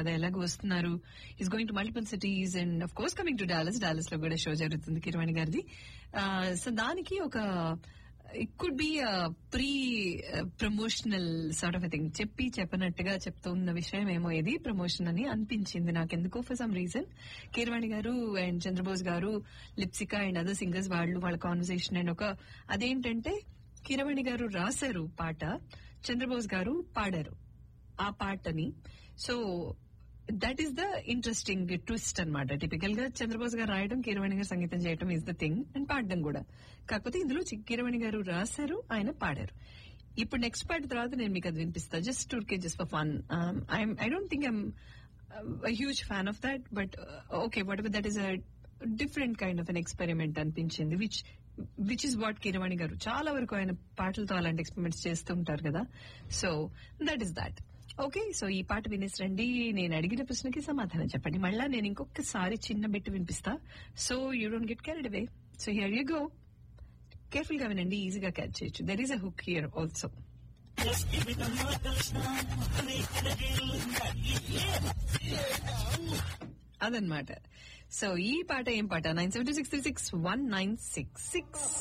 కదా ఎలాగో వస్తున్నారు is going to multiple cities and of course coming to Dallas Dallas లో కూడా షో జరుగుతుంది కిరవాణి గారిది సో దానికి ఒక it could be pre promotional sort of thing చెప్పి చెప్పనట్టుగా చెప్తున్న విషయం ఏమో ఇది ప్రమోషన్ అని అనిపించింది నాకెందుకో ఫర్ సమ్ రీజన్ కీరవాణి గారు అండ్ చంద్రబోస్ గారు లిప్సికా అండ్ అదర్ సింగర్స్ వాళ్ళు వాళ్ళ కాన్వర్సేషన్ అండ్ ఒక అదేంటంటే కీరవాణి గారు రాశారు పాట చంద్రబోస్ గారు పాడారు ఆ పాటని so that is the interesting twist అనమాట టిపికల్ గా చంద్రబోస్ గారు రాయడం కీరవాణి గారు సంగీతం చేయడం ఇస్ ద థింగ్ అండ్ పాడడం కూడా కాకపోతే ఇందులో చి- కీరవాణి గారు రాశారు ఆయన పాడారు ఇప్పుడు నెక్స్ట్ పాట తర్వాత నేను మీకు అది వినిపిస్తా జస్ట్ టూర్కే just for fun I don't think I'm huge fan of that but okay whatever that is a different kind of an experiment అనిపించింది which which is what Keeravani గారు చాలా వరకు ఆయన పాటలతో అలాంటి ఎక్స్పెరిమెంట్స్ చేస్తూ ఉంటారు కదా so that is that okay so ఈ పాట వినేసి రండి నేను అడిగిన ప్రశ్నకి సమాధానం చెప్పండి మళ్ళా నేను ఇంకొకసారి చిన్న బిట్ వినిపిస్తా so you don't get carried away so here you go careful గా వినండి ఈజీగా క్యాచ్ చేయొచ్చు there is a hook here also అదనమాట సో ఈ పాట ఏం పాట nine seven two six three six one nine six six